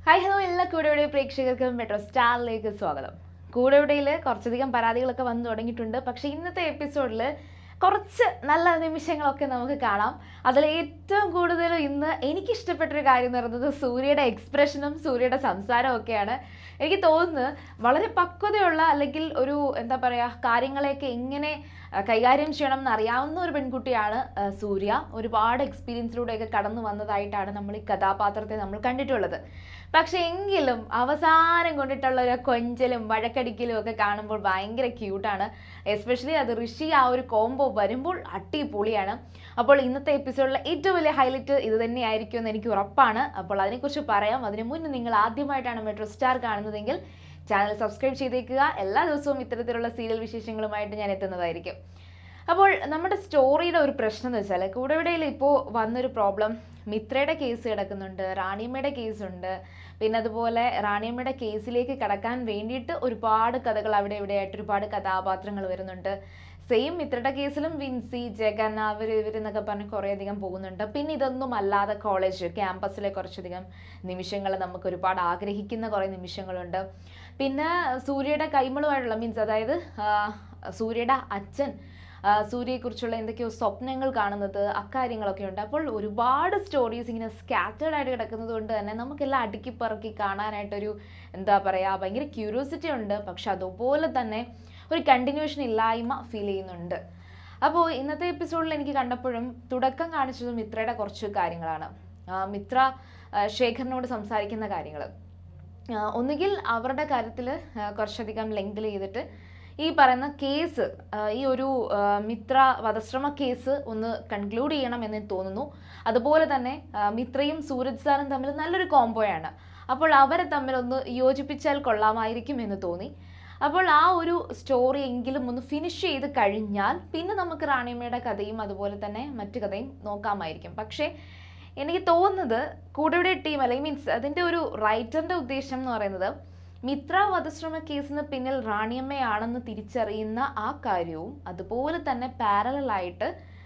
hi hello എല്ലാ കൂടെയുടെ പ്രേക്ഷകർക്കും metro സ്റ്റാറിലേക്ക് സ്വാഗതം കൂടെവിടയിൽ കുറച്ചധികം പരാതികളൊക്കെ വന്നു തുടങ്ങിയിട്ടുണ്ട് പക്ഷേ ഇന്നത്തെ എപ്പിസോഡിൽ കുറച്ച് നല്ല നിമിഷങ്ങളൊക്കെ നമുക്ക് കാണാം അതിൽ ഏറ്റവും കൂടുതൽ ഇന്ന് എനിക്കിഷ്ടപ്പെട്ടൊരു കാര്യം എന്ന് പറയുന്നത് സൂര്യയുടെ എക്സ്പ്രഷനും സൂര്യയുടെ സംസാരവും ഒക്കെയാണ് എനിക്ക് തോന്നുന്നു വളരെ പക്വതയുള്ള അല്ലെങ്കിൽ ഒരു എന്താ പറയുക കാര്യങ്ങളെയൊക്കെ എങ്ങനെ ആ, കൈകാര്യം ചെയ്യണം എന്ന് അറിയാവുന്ന ഒരു പെൺകുട്ടിയാണ് ആ, സൂര്യ ഒരുപാട് എക്സ്പീരിയൻസിലൂടെയൊക്കെ കടന്നു വന്നതായിട്ടാണ് നമ്മൾ ഈ കഥാപാത്രത്തെ നമ്മൾ കണ്ടിട്ടുള്ളത് പക്ഷെ എങ്കിലും അവസാനം കൊണ്ടിട്ടുള്ള ഒരു കൊഞ്ചലും വഴക്കടിക്കലും ഒക്കെ കാണുമ്പോൾ ഭയങ്കര ക്യൂട്ടാണ് എസ്പെഷ്യലി അത് ഋഷി ആ ഒരു കോംബോ വരുമ്പോൾ അടിപൊളിയാണ് അപ്പോൾ ഇന്നത്തെ എപ്പിസോഡിലെ ഏറ്റവും വലിയ ഹൈലൈറ്റ് ഇത് തന്നെയായിരിക്കും എന്ന് എനിക്ക് ഉറപ്പാണ് അപ്പോൾ അതിനെക്കുറിച്ച് പറയാം അതിന് മുന്നേ നിങ്ങൾ ആദ്യമായിട്ടാണ് മെട്രോ സ്റ്റാർ കാണുന്നതെങ്കിൽ ചാനൽ സബ്സ്ക്രൈബ് ചെയ്തേക്കുക എല്ലാ ദിവസവും ഇത്തരത്തിലുള്ള സീരിയൽ വിശേഷങ്ങളുമായിട്ട് ഞാൻ എത്തുന്നതായിരിക്കും അപ്പോൾ നമ്മുടെ സ്റ്റോറിയുടെ ഒരു പ്രശ്നം എന്ന് വെച്ചാൽ കൂടെവിടയിൽ ഇപ്പോൾ വന്നൊരു പ്രോബ്ലം മിത്രയുടെ കേസ് കിടക്കുന്നുണ്ട് റാണിയമ്മയുടെ കേസുണ്ട് പിന്നെ അതുപോലെ റാണിയമ്മയുടെ കേസിലേക്ക് കടക്കാൻ വേണ്ടിയിട്ട് ഒരുപാട് കഥകൾ അവിടെ ഇവിടെ ആയിട്ട് ഒരുപാട് കഥാപാത്രങ്ങൾ വരുന്നുണ്ട് സെയിം മിത്രയുടെ കേസിലും വിൻസി ജഗൻ അവർ ഇവരെന്നൊക്കെ പറഞ്ഞ് കുറേയധികം പോകുന്നുണ്ട് പിന്നെ ഇതൊന്നും അല്ലാതെ കോളേജ് ക്യാമ്പസിലെ കുറച്ചധികം നിമിഷങ്ങൾ നമുക്ക് ഒരുപാട് ആഗ്രഹിക്കുന്ന കുറേ നിമിഷങ്ങളുണ്ട് പിന്നെ സൂര്യയുടെ കൈമളുമായിട്ടുള്ള മീൻസ് അതായത് ആ, സൂര്യയുടെ അച്ഛൻ ആ, സൂര്യയെക്കുറിച്ചുള്ള എന്തൊക്കെയോ സ്വപ്നങ്ങൾ കാണുന്നത് അക്കാര്യങ്ങളൊക്കെ ഉണ്ട് അപ്പോൾ ഒരുപാട് സ്റ്റോറീസ് ഇങ്ങനെ സ്കാറ്റേഡ് ആയിട്ട് കിടക്കുന്നത് കൊണ്ട് തന്നെ നമുക്കെല്ലാം അടുക്കി പറക്കി കാണാനായിട്ടൊരു എന്താ പറയുക ഭയങ്കര ക്യൂരിയോസിറ്റി ഉണ്ട് പക്ഷെ അതുപോലെ തന്നെ ഒരു കണ്ടിന്യൂഷൻ ഇല്ലായ്മ ഫീൽ ചെയ്യുന്നുണ്ട് അപ്പോൾ ഇന്നത്തെ എപ്പിസോഡിൽ എനിക്ക് കണ്ടപ്പോഴും തുടക്കം കാണിച്ചത് മിത്രയുടെ കുറച്ച് കാര്യങ്ങളാണ് ആ, മിത്ര ആ, ശേഖറിനോട് സംസാരിക്കുന്ന കാര്യങ്ങൾ ഒന്നുകിൽ അവരുടെ കാര്യത്തിൽ കുറച്ചധികം ലെങ്തിൽ ചെയ്തിട്ട് ഈ പറയുന്ന കേസ് ഈ ഒരു ആ, മിത്ര വധശ്രമ കേസ് ഒന്ന് കൺക്ലൂഡ് ചെയ്യണം എന്ന് തോന്നുന്നു അതുപോലെ തന്നെ ആ, മിത്രയും സൂരജ് സാറും തമ്മിൽ നല്ലൊരു കോംബോയാണ് അപ്പോൾ അവരെ തമ്മിൽ ഒന്ന് യോജിപ്പിച്ചാൽ കൊള്ളാമായിരിക്കും എന്ന് തോന്നി അപ്പോൾ ആ ഒരു സ്റ്റോറി എങ്കിലും ഒന്ന് ഫിനിഷ് ചെയ്ത് കഴിഞ്ഞാൽ പിന്നെ നമുക്ക് റാണിയമ്മയുടെ കഥയും അതുപോലെ തന്നെ മറ്റു കഥയും നോക്കാമായിരിക്കും പക്ഷേ എനിക്ക് തോന്നുന്നത് കൂടെയുടെ ടീം അല്ലെങ്കിൽ മീൻസ് അതിൻ്റെ ഒരു റൈറ്ററിൻ്റെ ഉദ്ദേശം എന്ന് പറയുന്നത് മിത്ര വധശ്രമ കേസിന് പിന്നിൽ റാണിയമ്മയാണെന്ന് തിരിച്ചറിയുന്ന ആ കാര്യവും അതുപോലെ തന്നെ പാരലായിട്ട്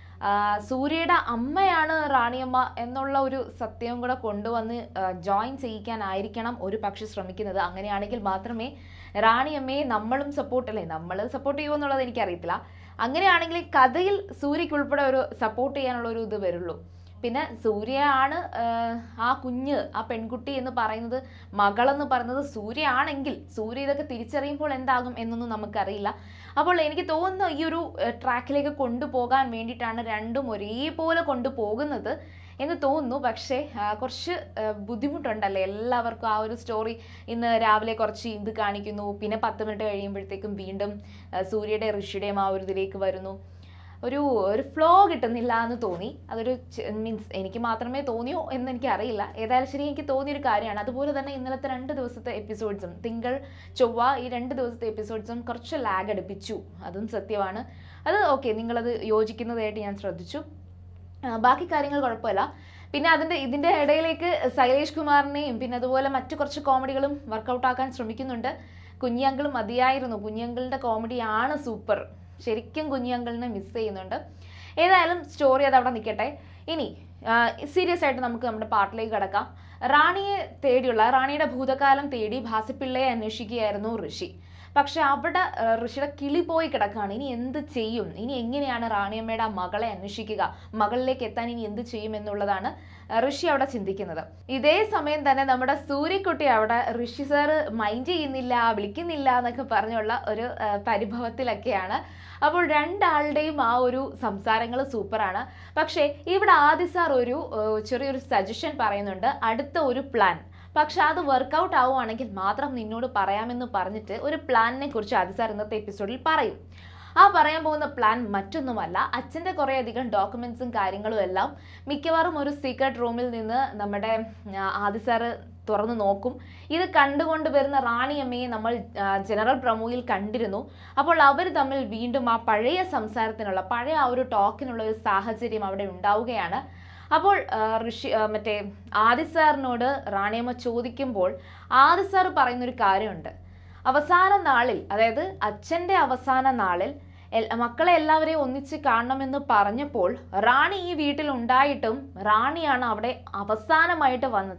സൂര്യയുടെ അമ്മയാണ് റാണിയമ്മ എന്നുള്ള ഒരു സത്യവും കൂടെ കൊണ്ടുവന്ന് ജോയിൻ ചെയ്യിക്കാനായിരിക്കണം ഒരു പക്ഷെ ശ്രമിക്കുന്നത് അങ്ങനെയാണെങ്കിൽ മാത്രമേ റാണിയമ്മയെ നമ്മളും സപ്പോർട്ട് അല്ലേ നമ്മൾ സപ്പോർട്ട് ചെയ്യുമോ എന്നുള്ളത് എനിക്കറിയത്തില്ല അങ്ങനെയാണെങ്കിൽ കഥയിൽ സൂര്യക്ക് ഉൾപ്പെടെ ഒരു സപ്പോർട്ട് ചെയ്യാനുള്ള ഒരു ഇത് വരുള്ളൂ പിന്നെ സൂര്യയാണ് ആഹ്, ആ കുഞ്ഞ് ആ പെൺകുട്ടി എന്ന് പറയുന്നത് മകളെന്ന് പറയുന്നത് സൂര്യ ആണെങ്കിൽ സൂര്യ ഇതൊക്കെ തിരിച്ചറിയുമ്പോൾ എന്താകും എന്നൊന്നും നമുക്കറിയില്ല അപ്പോൾ എനിക്ക് തോന്നുന്നു ഈ ഒരു ട്രാക്കിലേക്ക് കൊണ്ടുപോകാൻ വേണ്ടിയിട്ടാണ് രണ്ടും ഒരേപോലെ കൊണ്ടുപോകുന്നത് എന്ന് തോന്നുന്നു പക്ഷേ ആ, കുറച്ച് ആ, ബുദ്ധിമുട്ടുണ്ടല്ലേ എല്ലാവർക്കും ആ ഒരു സ്റ്റോറി ഇന്ന് രാവിലെ കുറച്ച് ഇത് കാണിക്കുന്നു പിന്നെ പത്ത് മിനിറ്റ് കഴിയുമ്പോഴത്തേക്കും വീണ്ടും ആ, സൂര്യയുടെ ഋഷിയുടെയും ആ ഒരു ഇതിലേക്ക് വരുന്നു ഒരു ഒരു ഫ്ലോ കിട്ടുന്നില്ല എന്ന് തോന്നി അതൊരു മീൻസ് എനിക്ക് മാത്രമേ തോന്നിയോ എന്ന് എനിക്ക് അറിയില്ല ഏതായാലും ശരി എനിക്ക് തോന്നിയൊരു കാര്യമാണ് അതുപോലെ തന്നെ ഇന്നലത്തെ രണ്ട് ദിവസത്തെ എപ്പിസോഡ്സും തിങ്കൾ ചൊവ്വ ഈ രണ്ട് ദിവസത്തെ എപ്പിസോഡ്സും കുറച്ച് ലാഗ് അടുപ്പിച്ചു അതും സത്യമാണ് അത് ഓക്കെ നിങ്ങളത് യോജിക്കുന്നതായിട്ട് ഞാൻ ശ്രദ്ധിച്ചു ആ, ബാക്കി കാര്യങ്ങൾ കുഴപ്പമില്ല പിന്നെ അതിൻ്റെ ഇതിൻ്റെ ഇടയിലേക്ക് ശൈലേഷ് കുമാറിനെയും പിന്നെ അതുപോലെ മറ്റു കുറച്ച് കോമഡികളും വർക്കൗട്ട് ആക്കാൻ ശ്രമിക്കുന്നുണ്ട് കുഞ്ഞിയങ്കിൾ മതിയായിരുന്നു കുഞ്ഞിയങ്കിളിൻ്റെ കോമഡിയാണ് സൂപ്പർ ശരിക്കും കുഞ്ഞിയങ്കിളിനെ മിസ് ചെയ്യുന്നുണ്ട് ഏതായാലും സ്റ്റോറി അത് അവിടെ നിൽക്കട്ടെ ഇനി സീരിയസ് ആയിട്ട് നമുക്ക് നമ്മുടെ പാട്ടിലേക്ക് കിടക്കാം റാണിയെ തേടിയുള്ള റാണിയുടെ ഭൂതകാലം തേടി ഭാസിപ്പിള്ളയെ അന്വേഷിക്കുകയായിരുന്നു ഋഷി പക്ഷെ അവിടെ ആ, ഋഷിയുടെ കിളി പോയി കിടക്കുകയാണ് ഇനി എന്ത് ചെയ്യും ഇനി എങ്ങനെയാണ് റാണിയമ്മയുടെ ആ മകളെ അന്വേഷിക്കുക മകളിലേക്ക് എത്താൻ ഇനി എന്ത് ചെയ്യും എന്നുള്ളതാണ് ആ, ഋഷി അവിടെ ചിന്തിക്കുന്നത് ഇതേ സമയം തന്നെ നമ്മുടെ സൂര്യക്കുട്ടി അവിടെ ഋഷി സാറ് മൈൻഡ് ചെയ്യുന്നില്ല വിളിക്കുന്നില്ല എന്നൊക്കെ പറഞ്ഞുള്ള ഒരു ആ, പരിഭവത്തിലൊക്കെയാണ് അപ്പോൾ രണ്ടാളുടെയും ആ ഒരു സംസാരങ്ങൾ സൂപ്പറാണ് പക്ഷേ ഇവിടെ ആദി സാർ ഒരു ആ, ചെറിയൊരു സജഷൻ പറയുന്നുണ്ട് അടുത്ത ഒരു പ്ലാൻ പക്ഷെ അത് വർക്കൗട്ട് ആവുകയാണെങ്കിൽ മാത്രം നിന്നോട് പറയാമെന്ന് പറഞ്ഞിട്ട് ഒരു പ്ലാനിനെ കുറിച്ച് ആദി സാർ ഇന്നത്തെ എപ്പിസോഡിൽ പറയും ആ പറയാൻ പോകുന്ന പ്ലാൻ മറ്റൊന്നുമല്ല അച്ഛൻ്റെ കുറേ അധികം ഡോക്യുമെന്റ്സും കാര്യങ്ങളും എല്ലാം മിക്കവാറും ഒരു സീക്രട്ട് റൂമിൽ നിന്ന് നമ്മുടെ ആ, ആദി സാറ് തുറന്നു നോക്കും ഇത് കണ്ടുകൊണ്ട് വരുന്ന റാണിയമ്മയെ നമ്മൾ ആ, ജനറൽ പ്രമോയിൽ കണ്ടിരുന്നു അപ്പോൾ അവർ തമ്മിൽ വീണ്ടും ആ പഴയ സംസാരത്തിനുള്ള പഴയ ആ ഒരു ടോക്കിനുള്ള ഒരു സാഹചര്യം അവിടെ ഉണ്ടാവുകയാണ് അപ്പോൾ ആ, ഋഷി ആ, മറ്റേ ആദി സാറിനോട് റാണിയമ്മ ചോദിക്കുമ്പോൾ ആദി സാർ പറയുന്നൊരു കാര്യമുണ്ട് അവസാന നാളിൽ അതായത് അച്ഛൻ്റെ അവസാന നാളിൽ എൽ- മക്കളെ എല്ലാവരെയും ഒന്നിച്ച് കാണണമെന്ന് പറഞ്ഞപ്പോൾ റാണി ഈ വീട്ടിൽ ഉണ്ടായിട്ടും റാണിയാണ് അവിടെ അവസാനമായിട്ട് വന്നത്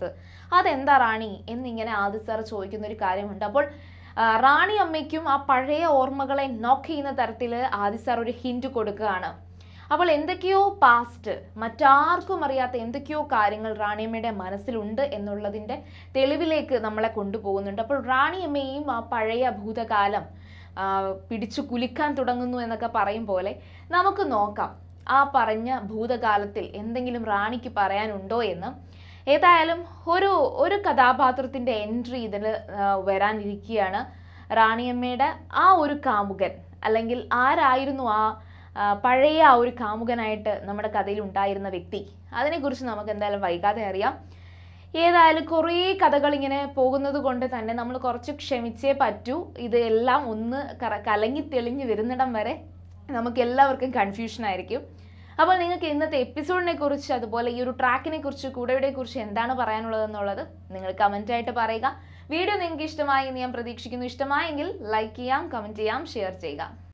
അതെന്താ റാണി എന്നിങ്ങനെ ആദി സാർ ചോദിക്കുന്ന ഒരു കാര്യമുണ്ട് അപ്പോൾ ആ, റാണി അമ്മയ്ക്കും ആ പഴയ ഓർമ്മകളെ നോക്ക് ചെയ്യുന്ന തരത്തിൽ ആദി സാർ ഒരു ഹിന്റ് കൊടുക്കുകയാണ് അപ്പോൾ എന്തൊക്കെയോ പാസ്റ്റ് മറ്റാർക്കും അറിയാത്ത എന്തൊക്കെയോ കാര്യങ്ങൾ റാണിയമ്മയുടെ മനസ്സിലുണ്ട് എന്നുള്ളതിൻ്റെ തെളിവിലേക്ക് നമ്മളെ കൊണ്ടുപോകുന്നുണ്ട് അപ്പോൾ റാണിയമ്മയും ആ പഴയ ഭൂതകാലം ആ, പിടിച്ചു കുലുക്കാൻ തുടങ്ങുന്നു എന്നൊക്കെ പറയും പോലെ നമുക്ക് നോക്കാം ആ പറഞ്ഞ ഭൂതകാലത്തിൽ എന്തെങ്കിലും റാണിക്ക് പറയാനുണ്ടോ എന്ന് ഏതായാലും ഒരു ഒരു കഥാപാത്രത്തിൻ്റെ എൻട്രി ഇതിൽ വരാനിരിക്കുകയാണ് റാണിയമ്മയുടെ ആ ഒരു കാമുകൻ അല്ലെങ്കിൽ ആരായിരുന്നു ആ ആ, പഴയ ആ ഒരു കാമുകനായിട്ട് നമ്മുടെ കഥയിൽ ഉണ്ടായിരുന്ന വ്യക്തി അതിനെക്കുറിച്ച് നമുക്ക് എന്തായാലും വൈകാതെ അറിയാം ഏതായാലും കുറേ കഥകൾ ഇങ്ങനെ പോകുന്നത് കൊണ്ട് തന്നെ നമ്മൾ കുറച്ച് ക്ഷമിച്ചേ പറ്റൂ ഇത് എല്ലാം ഒന്ന് കറ കലങ്ങി തെളിഞ്ഞ് വരുന്നിടം വരെ നമുക്ക് എല്ലാവർക്കും കൺഫ്യൂഷൻ ആയിരിക്കും അപ്പോൾ നിങ്ങൾക്ക് ഇന്നത്തെ എപ്പിസോഡിനെ കുറിച്ച് അതുപോലെ ഈ ഒരു ട്രാക്കിനെ കുറിച്ച് കൂടെയുടെ കുറിച്ച് എന്താണ് പറയാനുള്ളത് എന്നുള്ളത് നിങ്ങൾ കമൻ്റ് ആയിട്ട് പറയുക വീഡിയോ നിങ്ങൾക്ക് ഇഷ്ടമായി എന്ന് ഞാൻ പ്രതീക്ഷിക്കുന്നു ഇഷ്ടമായെങ്കിൽ ലൈക്ക് ചെയ്യാം കമൻറ്റ് ചെയ്യാം ഷെയർ ചെയ്യുക